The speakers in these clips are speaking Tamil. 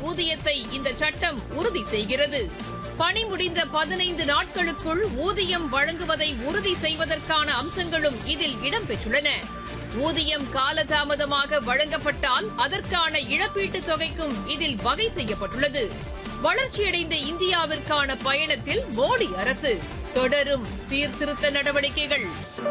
ஊதியத்தை இந்த சட்டம் உறுதி செய்கிறது பணி முடிந்த பதினைந்து நாட்களுக்குள் ஊதியம் வழங்குவதை உறுதி செய்வதற்கான அம்சங்களும் இதில் இடம்பெற்றுள்ளன ஊதியம் காலதாமதமாக வழங்கப்பட்டால் அதற்கான இழப்பீட்டுத் தொகைக்கும் இதில் வகை செய்யப்பட்டுள்ளது வளர்ச்சியடைந்த இந்தியாவிற்கான பயணத்தில் மோடி அரசு தொடரும் சீர்திருத்த நடவடிக்கைகள்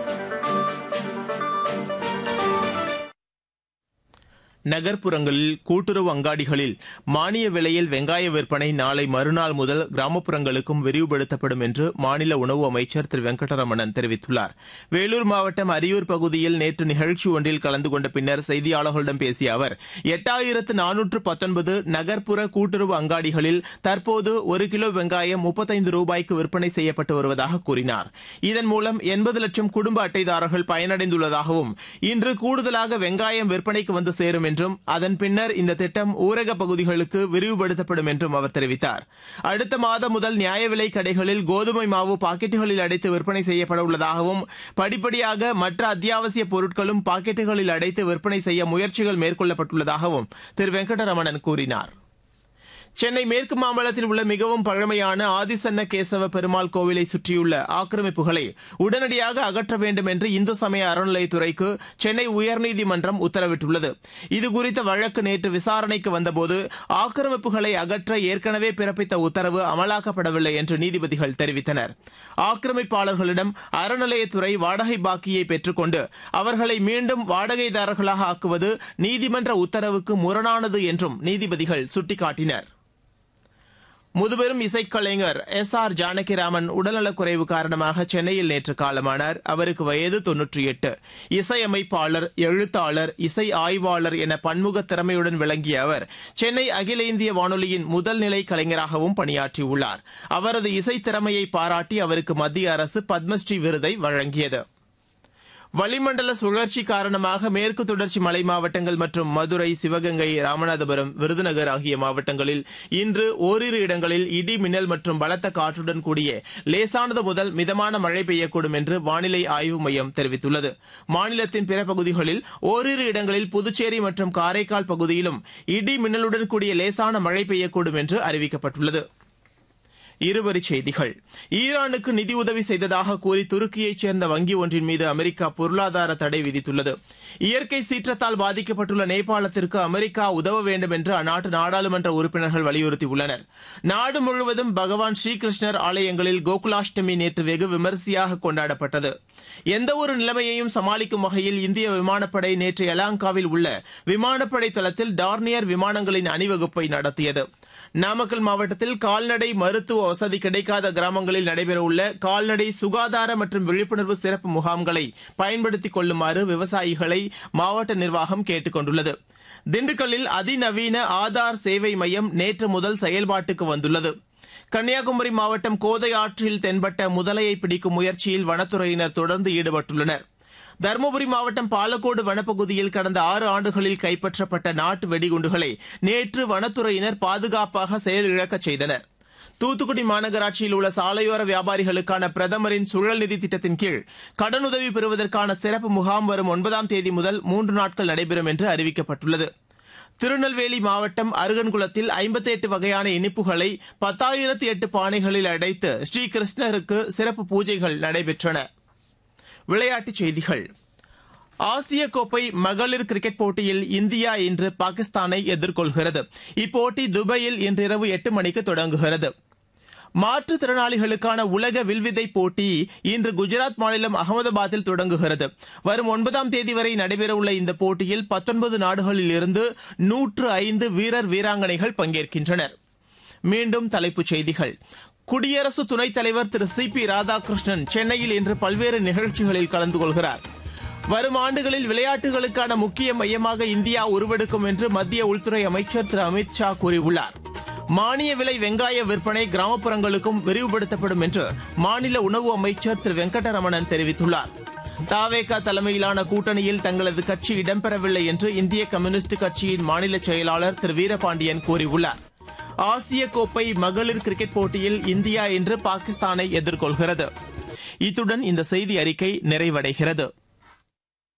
நகர்ப்புறங்களில் கூட்டுறவு அங்காடிகளில் மானிய விலையில் வெங்காய விற்பனை நாளை மறுநாள் முதல் கிராமப்புறங்களுக்கும் விரிவுபடுத்தப்படும் என்று மாநில உணவு அமைச்சர் திரு வெங்கடரமணன் தெரிவித்துள்ளார் வேலூர் மாவட்டம் அரியூர் பகுதியில் நேற்று நிகழ்ச்சி ஒன்றில் கலந்து கொண்ட பின்னர் செய்தியாளர்களிடம் பேசிய அவர் எட்டாயிரத்து நானூற்று பத்தொன்பது நகர்ப்புற கூட்டுறவு அங்காடிகளில் தற்போது ஒரு கிலோ வெங்காயம் முப்பத்தைந்து ரூபாய்க்கு விற்பனை செய்யப்பட்டு வருவதாக கூறினார் இதன் மூலம் எண்பது லட்சம் குடும்ப அட்டைதாரர்கள் பயனடைந்துள்ளதாகவும் இன்று கூடுதலாக வெங்காயம் விற்பனைக்கு வந்து சேரும் என்றும் அதன் பின்னர் இந்த திட்டம் ஊரக பகுதிகளுக்கு விரிவுபடுத்தப்படும் என்றும் அவர் தெரிவித்தார் அடுத்த மாதம் முதல் நியாய விலை கடைகளில் கோதுமை மாவு பாக்கெட்டுகளில் அடைத்து விற்பனை செய்யப்பட உள்ளதாகவும் படிப்படியாக மற்ற அத்தியாவசிய பொருட்களும் பாக்கெட்டுகளில் அடைத்து விற்பனை செய்ய முயற்சிகள் மேற்கொள்ளப்பட்டுள்ளதாகவும் திரு வெங்கடரமணன் கூறினார் சென்னை மேற்கு மாம்பலத்தில் உள்ள மிகவும் பழமையான ஆதிசன்ன கேசவ பெருமாள் கோவிலை சுற்றியுள்ள ஆக்கிரமிப்புகளை உடனடியாக அகற்ற வேண்டும் என்று இந்து சமய அறநிலையத்துறைக்கு சென்னை உயர்நீதிமன்றம் உத்தரவிட்டுள்ளது இதுகுறித்த வழக்கு நேற்று விசாரணைக்கு வந்தபோது ஆக்கிரமிப்புகளை அகற்ற ஏற்கனவே பிறப்பித்த உத்தரவு அமலாக்கப்படவில்லை என்று நீதிபதிகள் தெரிவித்தனர் ஆக்கிரமிப்பாளர்களிடம் அறநிலையத்துறை வாடகை பாக்கியை பெற்றுக்கொண்டு அவர்களை மீண்டும் வாடகைதாரர்களாக ஆக்குவது நீதிமன்ற உத்தரவுக்கு முரணானது என்றும் நீதிபதிகள் சுட்டிக்காட்டினர் முதுபெரும் இசைக்கலைஞர் எஸ் ஆர் ஜானகிராமன் உடல்நலக்குறைவு காரணமாக சென்னையில் நேற்று காலமானார் அவருக்கு வயது தொன்னூற்றி எட்டு இசையமைப்பாளர் எழுத்தாளர் இசை ஆய்வாளர் என பன்முக திறமையுடன் விளங்கிய அவர் சென்னை அகில இந்திய வானொலியின் முதல் நிலை கலைஞராகவும் பணியாற்றியுள்ளார் அவரது இசை திறமையை பாராட்டி அவருக்கு மத்திய அரசு பத்மஸ்ரீ விருதை வழங்கியது வளிமண்டல சுழற்சி காரணமாக மேற்கு தொடர்ச்சி மலை மாவட்டங்கள் மற்றும் மதுரை சிவகங்கை ராமநாதபுரம் விருதுநகர் ஆகிய மாவட்டங்களில் இன்று ஓரிரு இடங்களில் இடி மின்னல் மற்றும் பலத்த காற்றுடன் கூடிய லேசானது முதல் மிதமான மழை பெய்யக்கூடும் என்று வானிலை ஆய்வு மையம் தெரிவித்துள்ளது மாநிலத்தின் பிற பகுதிகளில் ஓரிரு இடங்களில் புதுச்சேரி மற்றும் காரைக்கால் பகுதியிலும் இடி மின்னலுடன் கூடிய லேசான மழை பெய்யக்கூடும் என்று அறிவிக்கப்பட்டுள்ளது இருவரிச் செய்திகள் ஈரானுக்கு நிதியுதவி செய்ததாக கூறி துருக்கியைச் சேர்ந்த வங்கி ஒன்றின் மீது அமெரிக்கா பொருளாதார தடை விதித்துள்ளது இயற்கை சீற்றத்தால் பாதிக்கப்பட்டுள்ள நேபாளத்திற்கு அமெரிக்கா உதவ வேண்டும் என்று அந்நாட்டு நாடாளுமன்ற உறுப்பினர்கள் வலியுறுத்தியுள்ளனர் நாடு முழுவதும் பகவான் ஸ்ரீகிருஷ்ணர் ஆலயங்களில் கோகுலாஷ்டமி நேற்று வெகு விமரிசையாக கொண்டாடப்பட்டது எந்தவொரு நிலைமையையும் சமாளிக்கும் வகையில் இந்திய விமானப்படை நேற்று எலாங்காவில் உள்ள விமானப்படை தளத்தில் டார்னியர் விமானங்களின் அணிவகுப்பை நடத்தியது நாமக்கல் மாவட்டத்தில் கால்நடை மருத்துவ வசதி கிடைக்காத கிராமங்களில் நடைபெறவுள்ள கால்நடை சுகாதார மற்றும் விழிப்புணர்வு சிறப்பு முகாம்களை பயன்படுத்திக் கொள்ளுமாறு விவசாயிகளை மாவட்ட நிர்வாகம் கேட்டுக் கொண்டுள்ளது திண்டுக்கல்லில் அதிநவீன ஆதார் சேவை மையம் நேற்று முதல் செயல்பாட்டுக்கு வந்துள்ளது கன்னியாகுமரி மாவட்டம் கோதை ஆற்றில் தென்பட்ட முதலையை பிடிக்கும் முயற்சியில் வனத்துறையினர் தொடர்ந்து ஈடுபட்டுள்ளனர் தருமபுரி மாவட்டம் பாலக்கோடு வனப்பகுதியில் கடந்த ஆறு ஆண்டுகளில் கைப்பற்றப்பட்ட நாட்டு வெடிகுண்டுகளை நேற்று வனத்துறையினர் பாதுகாப்பாக செயலிழக்கச் செய்தனர் தூத்துக்குடி மாநகராட்சியில் உள்ள சாலையோர வியாபாரிகளுக்கான பிரதமரின் சுழல் நிதி திட்டத்தின் கீழ் கடனுதவி பெறுவதற்கான சிறப்பு முகாம் வரும் ஒன்பதாம் தேதி முதல் மூன்று நாட்கள் நடைபெறும் என்று அறிவிக்கப்பட்டுள்ளது திருநெல்வேலி மாவட்டம் அருகன்குளத்தில் ஐம்பத்தி எட்டு வகையான இனிப்புகளை பத்தாயிரத்து எட்டு பானைகளில் அடைத்து ஸ்ரீகிருஷ்ணருக்கு சிறப்பு பூஜைகள் நடைபெற்றன விளையாட்டுச் செய்திகள் ஆசிய கோப்பை மகளிர் கிரிக்கெட் போட்டியில் இந்தியா இன்று பாகிஸ்தானை எதிர்கொள்கிறது இப்போட்டி துபாயில் இன்றிரவு எட்டு மணிக்கு தொடங்குகிறது மாற்றுத்திறனாளிகளுக்கான உலக வில்வித்தை போட்டி இன்று குஜராத் மாநிலம் அகமதாபாத்தில் தொடங்குகிறது வரும் ஒன்பதாம் தேதி வரை நடைபெறவுள்ள இந்த போட்டியில் பத்தொன்பது நாடுகளில் இருந்து நூற்று ஐந்து வீரர் வீராங்கனைகள் பங்கேற்கின்றனர் மீண்டும் தலைப்புச் செய்திகள் குடியரசு துணைத் தலைவர் திரு சி பி ராதாகிருஷ்ணன் சென்னையில் இன்று பல்வேறு நிகழ்ச்சிகளில் கலந்து கொள்கிறார் வரும் ஆண்டுகளில் விளையாட்டுகளுக்கான முக்கிய மையமாக இந்தியா உருவெடுக்கும் என்று மத்திய உள்துறை அமைச்சர் திரு அமித் ஷா கூறியுள்ளார் மானிய விலை வெங்காய விற்பனை கிராமப்புறங்களுக்கும் விரிவுபடுத்தப்படும் என்று மாநில உணவு அமைச்சர் திரு வெங்கடரமணன் தெரிவித்துள்ளார் தாவேகா தலைமையிலான கூட்டணியில் தங்களது கட்சி இடம்பெறவில்லை என்று இந்திய கம்யூனிஸ்ட் கட்சியின் மாநில செயலாளர் திரு வீரபாண்டியன் கூறியுள்ளார் ஆசிய கோப்பை மகளிர் கிரிக்கெட் போட்டியில் இந்தியா இன்று பாகிஸ்தானை எதிர்கொள்கிறது இத்துடன் இந்த செய்தி அறிக்கை நிறைவடைகிறது